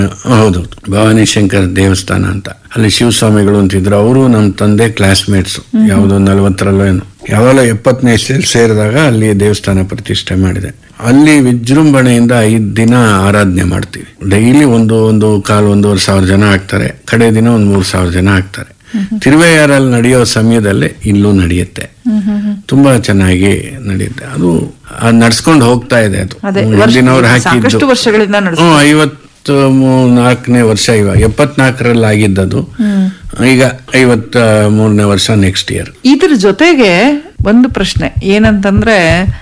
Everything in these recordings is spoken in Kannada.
ಹೌದು ಭವಾನಿ ಶಂಕರ್ ದೇವಸ್ಥಾನ ಅಂತ ಅಲ್ಲಿ ಶಿವಸ್ವಾಮಿಗಳು ಅಂತಿದ್ರು ಅವರು ನಮ್ಮ ತಂದೆ ಕ್ಲಾಸ್ಮೇಟ್ಸ್ ಯಾವುದೋ ನಲವತ್ತರಲ್ಲೋ ಏನು ಯಾವಾಗ ಎಪ್ಪತ್ತನೇ ಇಸ್ವಿಯಲ್ಲಿ ಸೇರಿದಾಗ ಅಲ್ಲಿ ದೇವಸ್ಥಾನ ಪ್ರತಿಷ್ಠೆ ಮಾಡಿದೆ ಅಲ್ಲಿ ವಿಜೃಂಭಣೆಯಿಂದ ಐದ್ ದಿನ ಆರಾಧನೆ ಮಾಡ್ತೀವಿ ಡೈಲಿ ಒಂದು ಒಂದು ಕಾಲ್ ಒಂದೂವರೆ ಸಾವಿರ ಜನ ಆಗ್ತಾರೆ ಕಡೆ ದಿನ ಒಂದ್ ಮೂರ್ ಸಾವಿರ ಜನ ಆಗ್ತಾರೆ ತಿರುವೆಯಾರಲ್ಲಿ ನಡೆಯೋ ಸಮಯದಲ್ಲೇ ಇಲ್ಲೂ ನಡೆಯುತ್ತೆ ತುಂಬಾ ಚೆನ್ನಾಗಿ ನಡೆಯುತ್ತೆ ಅದು ನಡ್ಸ್ಕೊಂಡು ಹೋಗ್ತಾ ಇದೆ ಅದು ಅದೇ ಹಿಂದಿನವ್ರು ವರ್ಷ- ಸಾಕಷ್ಟು ಹಾಕಿದ್ದು ವರ್ಷಗಳಿಂದ ನಡೆಸ್ ಹ್ಮ್ ಐವತ್ತು ಮೂ- ನಾಲ್ಕನೇ ವರ್ಷ ಇವಾಗ ಎಪ್ಪತ್ನಾಲ್ಕರಲ್ಲಿ ಆಗಿದ್ದದು ಈಗ ಐವತ್ತ ಮೂರನೇ ವರ್ಷ ನೆಕ್ಸ್ಟ್ ಇಯರ್ ಇದ್ರ ಜೊತೆಗೆ ಒಂದು ಪ್ರಶ್ನೆ ಏನಂತಂದ್ರೆ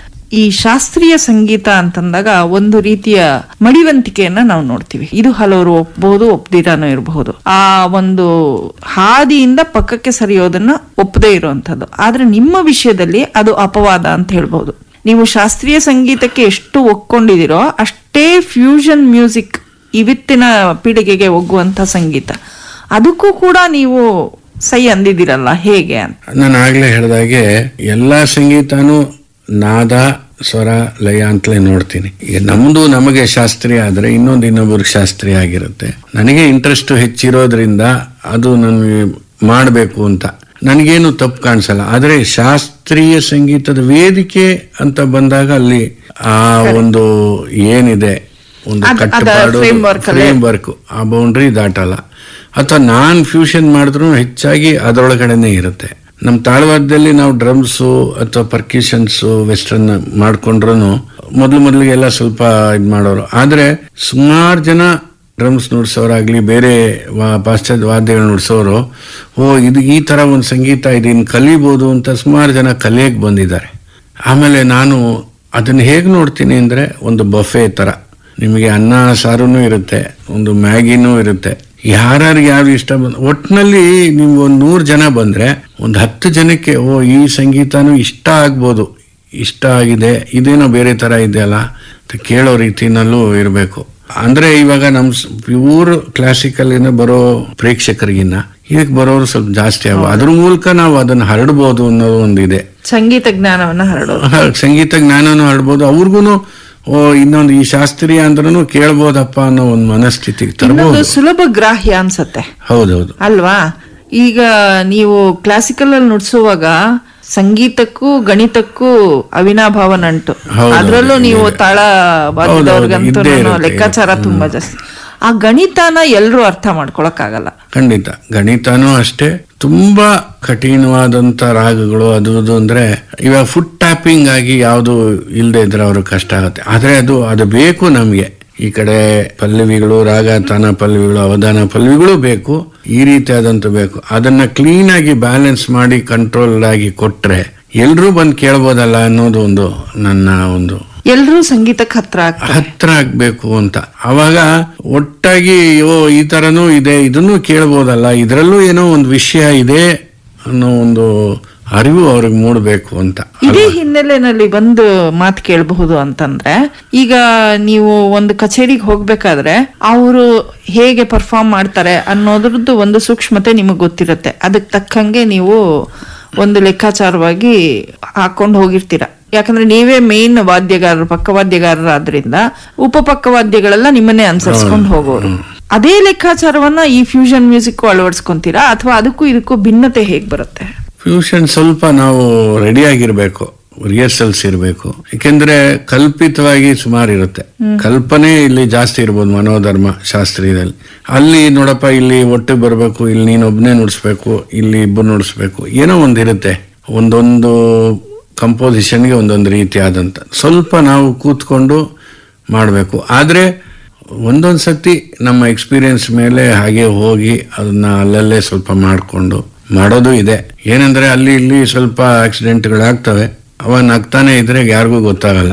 ಈ ಶಾಸ್ತ್ರೀಯ ಸಂಗೀತ ಅಂತಂದಾಗ ಒಂದು ರೀತಿಯ ಮಡಿವಂತಿಕೆಯನ್ನ ನಾವು ನೋಡ್ತೀವಿ ಇದು ಹಲವರು ಒಪ್ಪಬಹುದು ಒಪ್ಪದಿರಾನು ಇರಬಹುದು ಆ ಒಂದು ಹಾದಿಯಿಂದ ಪಕ್ಕಕ್ಕೆ ಸರಿಯೋದನ್ನ ಒಪ್ಪದೇ ಇರುವಂತದ್ದು ಆದ್ರೆ ನಿಮ್ಮ ವಿಷಯದಲ್ಲಿ ಅದು ಅಪವಾದ ಅಂತ ಹೇಳ್ಬಹುದು ನೀವು ಶಾಸ್ತ್ರೀಯ ಸಂಗೀತಕ್ಕೆ ಎಷ್ಟು ಒಕ್ಕೊಂಡಿದಿರೋ ಅಷ್ಟೇ ಫ್ಯೂಷನ್ ಮ್ಯೂಸಿಕ್ ಇವತ್ತಿನ ಪೀಳಿಗೆಗೆ ಒಗ್ಗುವಂತ ಸಂಗೀತ ಅದಕ್ಕೂ ಕೂಡ ನೀವು ಸೈ ಅಂದಿದಿರಲ್ಲ ಹೇಗೆ ಅಂತ ನಾನು ಆಗ್ಲೇ ಹೇಳ್ದಾಗೆ ಎಲ್ಲಾ ಸಂಗೀತನೂ ನಾದ ಸ್ವರ ಲಯ ಅಂತಲೇ ನೋಡ್ತೀನಿ ಈಗ ನಮ್ದು ನಮಗೆ ಶಾಸ್ತ್ರೀಯ ಆದ್ರೆ ಇನ್ನೊಂದು ಇನ್ನೊಬ್ಬರಿಗೆ ಶಾಸ್ತ್ರೀಯ ಆಗಿರುತ್ತೆ ನನಗೆ ಇಂಟ್ರೆಸ್ಟ್ ಹೆಚ್ಚಿರೋದ್ರಿಂದ ಅದು ನನಗೆ ಮಾಡಬೇಕು ಅಂತ ನನಗೇನು ತಪ್ಪು ಕಾಣಿಸಲ್ಲ ಆದ್ರೆ ಶಾಸ್ತ್ರೀಯ ಸಂಗೀತದ ವೇದಿಕೆ ಅಂತ ಬಂದಾಗ ಅಲ್ಲಿ ಆ ಒಂದು ಏನಿದೆ ಒಂದು ಅದ್- ಅದ ಕಟ್ಟುಪಾಡು framework ಅಲ್ಲೇ- ಫ್ರೇಮ್ ವರ್ಕ್ ಆ ಬೌಂಡ್ರಿ ದಾಟಲ್ಲ ಅಥವಾ ನಾನ್ ಫ್ಯೂಷನ್ ಮಾಡಿದ್ರು ಹೆಚ್ಚಾಗಿ ಅದರೊಳಗಡೆನೆ ಇರುತ್ತೆ ನಮ್ಮ ತಾಳವಾದ್ಯದಲ್ಲಿ ನಾವು ಡ್ರಮ್ಸು ಅಥವಾ ಪರ್ಕ್ಯೂಷನ್ಸು ವೆಸ್ಟರ್ನ್ ಮಾಡ್ಕೊಂಡ್ರು ಮೊದಲು ಮೊದಲಿಗೆಲ್ಲ ಸ್ವಲ್ಪ ಇದು ಮಾಡೋರು ಆದ್ರೆ ಸುಮಾರು ಜನ ಡ್ರಮ್ಸ್ ನುಡ್ಸೋರಾಗ್ಲಿ ಬೇರೆ ವಾ- ಪಾಶ್ಚಾತ್ಯ ವಾದ್ಯಗಳು ನುಡ್ಸೋರು ಓ ಇದು ಈ ತರ ಒಂದು ಸಂಗೀತ ಇದನ್ನು ಕಲಿಬೋದು ಅಂತ ಸುಮಾರು ಜನ ಕಲಿಯಕ್ಕೆ ಬಂದಿದ್ದಾರೆ ಆಮೇಲೆ ನಾನು ಅದನ್ನ ಹೇಗೆ ನೋಡ್ತೀನಿ ಅಂದ್ರೆ ಒಂದು ಬಫೆ ತರ ನಿಮಗೆ ಅನ್ನ ಸಾರುನು ಇರುತ್ತೆ ಒಂದು ಮ್ಯಾಗಿನೂ ಇರುತ್ತೆ ಯಾರ್ಯಾರಿಗೆ ಯಾರು ಇಷ್ಟ ಬಂದ ಒಟ್ಟಿನಲ್ಲಿ ನೀವು ಒಂದು ನೂರು ಜನ ಬಂದ್ರೆ ಒಂದು ಹತ್ತು ಜನಕ್ಕೆ ಓ ಈ ಸಂಗೀತನೂ ಇಷ್ಟ ಆಗ್ಬೋದು ಇಷ್ಟ ಆಗಿದೆ ಇದೇನೋ ಬೇರೆ ತರ ಇದೆಯಲ್ಲ ಅಂತ ಕೇಳೋ ರೀತಿನಲ್ಲೂ ಇರಬೇಕು ಅಂದ್ರೆ ಇವಾಗ ನಮ್ ಪ್ಯೂರ್ ಕ್ಲಾಸಿಕಲ್ ಬರೋ ಪ್ರೇಕ್ಷಕರಿಗಿನ್ನ ಇದಕ್ಕೆ ಬರೋರು ಸ್ವಲ್ಪ ಜಾಸ್ತಿ ಆಗ ಅದ್ರ ಮೂಲಕ ನಾವು ಅದನ್ನ ಹರಡ್ಬೋದು ಅನ್ನೋದು ಒಂದಿದೆ ಸಂಗೀತ ಜ್ಞಾನವನ್ನ ಹರಡೋದು ಹ, ಸಂಗೀತ ಜ್ಞಾನನೂ ಹರಡ್ಬೋದು ಅವ್ರಿಗೂ ಓ ಇನ್ನೊಂದು ಈ ಶಾಸ್ತ್ರೀಯ ಅಂದ್ರೂ ಕೇಳ್ಬೋದಪ್ಪ ಅನ್ನೋ ಒಂದು ಮನಸ್ಥಿತಿಗೆ ಇನ್ನೊಂದು ತರಬಹುದು ಸುಲಭ ಗ್ರಾಹ್ಯ ಅನ್ಸತ್ತೆ ಹೌದೌದು ಅಲ್ವಾ ಈಗ ನೀವು ಕ್ಲಾಸಿಕಲ್ ಅಲ್ಲಿ ನುಡ್ಸುವಾಗ ಸಂಗೀತಕ್ಕೂ ಗಣಿತಕ್ಕೂ ಅವಿನಾಭಾವ ನಂಟು ಹೌದು, ಅದ್ರಲ್ಲೂ ಹೌದು, ನೀವು ಇದೆ. ತಾಳ ವಾದ್ಯದವ್ರಿಗಂತೂ ಇದ್ದೇ ಇರುತ್ತೆ, ಲೆಕ್ಕಾಚಾರ ತುಂಬಾ ಜಾಸ್ತಿ ಆ ಗಣಿತನ ಎಲ್ರೂ ಅರ್ಥ ಮಾಡ್ಕೊಳಕ್ಕಾಗಲ್ಲ ಖಂಡಿತ ಗಣಿತನೂ ಅಷ್ಟೇ ತುಂಬಾ ಕಠಿಣವಾದಂತ ರಾಗಗಳು ಅದು ಇದು ಅಂದ್ರೆ ಇವಾಗ ಫುಟ್ ಟ್ಯಾಪಿಂಗ್ ಆಗಿ ಯಾವುದು ಇಲ್ಲದೆ ಇದ್ರೆ ಅವ್ರಿಗೆ ಕಷ್ಟ ಆಗುತ್ತೆ ಆದ್ರೆ ಅದು ಅದು ಬೇಕು ನಮ್ಗೆ ಈ ಕಡೆ ಪಲ್ಲವಿಗಳು ರಾಗ ತಾನ ಪಲ್ಲವಿಗಳು ಅವಧಾನ ಪಲ್ಲವಿಗಳು ಬೇಕು ಈ ರೀತಿಯಾದಂತ ಬೇಕು ಅದನ್ನ ಕ್ಲೀನ್ ಆಗಿ ಬ್ಯಾಲೆನ್ಸ್ ಮಾಡಿ ಕಂಟ್ರೋಲ್ ಆಗಿ ಕೊಟ್ರೆ ಎಲ್ರೂ ಬಂದು ಕೇಳ್ಬೋದಲ್ಲ ಅನ್ನೋದು ಒಂದು ನನ್ನ ಒಂದು ಎಲ್ರೂ ಸಂಗೀತಕ್ಕೆ ಹತ್ರ ಆಗ್ತಾರೆ ಹತ್ರ ಆಗ್ಬೇಕು ಅಂತ ಅವಾಗ ಒಟ್ಟಾಗಿ ಓ ಈ ತರನೂ ಇದೆ ಇದನ್ನು ಕೇಳ್ಬೋದಲ್ಲ ಇದರಲ್ಲೂ ಏನೋ ಒಂದು ವಿಷಯ ಇದೆ ಅನ್ನೋ ಒಂದು ಅರಿವು ಅವ್ರಿಗೆ ಮೂಡಬೇಕು ಅಂತ ಇದೇ ಹಿನ್ನೆಲೆಯಲ್ಲಿ ಒಂದು ಮಾತು ಕೇಳಬಹುದು ಅಂತಂದ್ರೆ ಈಗ ನೀವು ಒಂದು ಕಚೇರಿಗೆ ಹೋಗ್ಬೇಕಾದ್ರೆ ಅವರು ಹೇಗೆ ಪರ್ಫಾರ್ಮ್ ಮಾಡ್ತಾರೆ ಅನ್ನೋದ್ರದ್ದು ಒಂದು ಸೂಕ್ಷ್ಮತೆ ನಿಮಗೆ ಗೊತ್ತಿರುತ್ತೆ ಅದಕ್ಕೆ ತಕ್ಕಂಗೆ ನೀವು ಒಂದು ಲೆಕ್ಕಾಚಾರವಾಗಿ ಹಾಕೊಂಡು ಹೋಗಿರ್ತೀರ ಯಾಕಂದ್ರೆ ನೀವೇ ಮೇನ್ ವಾದ್ಯಗಾರರು ಪಕ್ಕವಾದ್ಯಗಾರರಾದ್ರಿಂದ ಉಪಪಕ್ಕವಾದ್ಯಗಳೆಲ್ಲ ನಿಮ್ಮನ್ನೇ ಅನುಸರಿಸ್ಕೊಂಡು ಹೋಗೋರು ಅದೇ ಲೆಕ್ಕಾಚಾರವನ್ನ ಈ ಫ್ಯೂಷನ್ ಮ್ಯೂಸಿಕ್ ಅಳವಡಿಸ್ಕೊಂತೀರಾ ಅಥವಾ ಅದಕ್ಕೂ ಇದಕ್ಕೂ ಭಿನ್ನತೆ ಹೇಗ್ ಬರುತ್ತೆ ಫ್ಯೂಷನ್ ಸ್ವಲ್ಪ ನಾವು ರೆಡಿ ಆಗಿರ್ಬೇಕು ರಿಹರ್ಸಲ್ಸ್ ಇರಬೇಕು ಯಾಕೆಂದ್ರೆ ಕಲ್ಪಿತವಾಗಿ ಸುಮಾರು ಇರುತ್ತೆ ಕಲ್ಪನೆ ಇಲ್ಲಿ ಜಾಸ್ತಿ ಇರ್ಬೋದು ಮನೋಧರ್ಮ ಶಾಸ್ತ್ರೀಯದಲ್ಲಿ ಅಲ್ಲಿ ನೋಡಪ್ಪ ಇಲ್ಲಿ ಒಟ್ಟು ಬರಬೇಕು ಇಲ್ಲಿ ನೀನೊಬ್ನೇ ನುಡಿಸ್ಬೇಕು ಇಲ್ಲಿ ಇಬ್ಬರು ನುಡಿಸ್ಬೇಕು ಏನೋ ಒಂದಿರುತ್ತೆ ಒಂದೊಂದು ಕಂಪೋಸಿಷನ್ಗೆ ಒಂದೊಂದು ರೀತಿ ಆದಂತ ಸ್ವಲ್ಪ ನಾವು ಕೂತ್ಕೊಂಡು ಮಾಡಬೇಕು ಆದ್ರೆ ಒಂದೊಂದು ಸತಿ ನಮ್ಮ ಎಕ್ಸ್ಪೀರಿಯನ್ಸ್ ಮೇಲೆ ಹಾಗೆ ಹೋಗಿ ಅದನ್ನ ಅಲ್ಲಲ್ಲೇ ಸ್ವಲ್ಪ ಮಾಡಿಕೊಂಡು ಮಾಡೋದು ಇದೆ ಏನಂದ್ರೆ ಅಲ್ಲಿ ಇಲ್ಲಿ ಸ್ವಲ್ಪ ಆಕ್ಸಿಡೆಂಟ್ಗಳಾಗ್ತವೆ ಅವ ನಗ್ತಾನೆ ಇದ್ರೆ ಯಾರಿಗೂ ಗೊತ್ತಾಗಲ್ಲ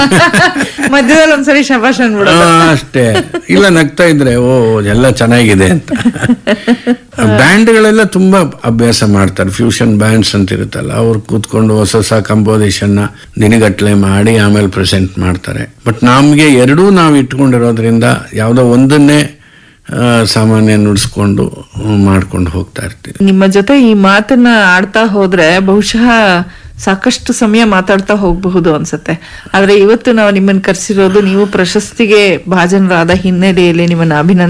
ಮಧ್ಯದಲ್ಲಿ ಒಂದ್ಸರಿ ಶಬಾಷ್ ಅನ್ಬಿಡ ಆ, ಅಷ್ಟೇ ಇಲ್ಲ ನಗ್ತಾ ಇದ್ರೆ ಓ ಎಲ್ಲ ಚೆನ್ನಾಗಿದೆ ಅಂತ ಬ್ಯಾಂಡ್ಗಳೆಲ್ಲ ತುಂಬಾ ಅಭ್ಯಾಸ ಮಾಡ್ತಾರೆ ಫ್ಯೂಷನ್ ಬ್ಯಾಂಡ್ಸ್ ಅಂತ ಇರುತ್ತಲ್ಲ ಅವ್ರು ಕೂತ್ಕೊಂಡು ಹೊಸ ಹೊಸ ಕಂಪೋಸಿಷನ್ ನ ದಿನಗಟ್ಲೆ ಮಾಡಿ ಆಮೇಲೆ ಪ್ರೆಸೆಂಟ್ ಮಾಡ್ತಾರೆ ಬಟ್ ನಮ್ಗೆ ಎರಡೂ ನಾವು ಇಟ್ಕೊಂಡಿರೋದ್ರಿಂದ ಯಾವುದೋ ಒಂದನ್ನೇ ಆ, ಸಾಮಾನ್ಯ ನುಡಿಸ್ಕೊಂಡು ಮಾಡ್ಕೊಂಡು ಹೋಗ್ತಾ ಇರ್ತೀವಿ ನಿಮ್ಮ ಜೊತೆ ಈ ಮಾತನ್ನ ಆಡ್ತಾ ಹೋದ್ರೆ ಬಹುಶಃ ಸಾಕಷ್ಟು ಸಮಯ ಮಾತಾಡ್ತಾ ಹೋಗಬಹುದು ಅನ್ಸುತ್ತೆ ಆದ್ರೆ ಇವತ್ತು ನಾವು ನಿಮ್ಮನ್ನ ಕರೆಸಿರೋದು ನೀವು ಪ್ರಶಸ್ತಿಗೆ ಭಾಜನರಾದ ಹಿನ್ನೆಲೆಯಲ್ಲಿ ನಿಮ್ಮನ್ನ ಅಭಿನಂದ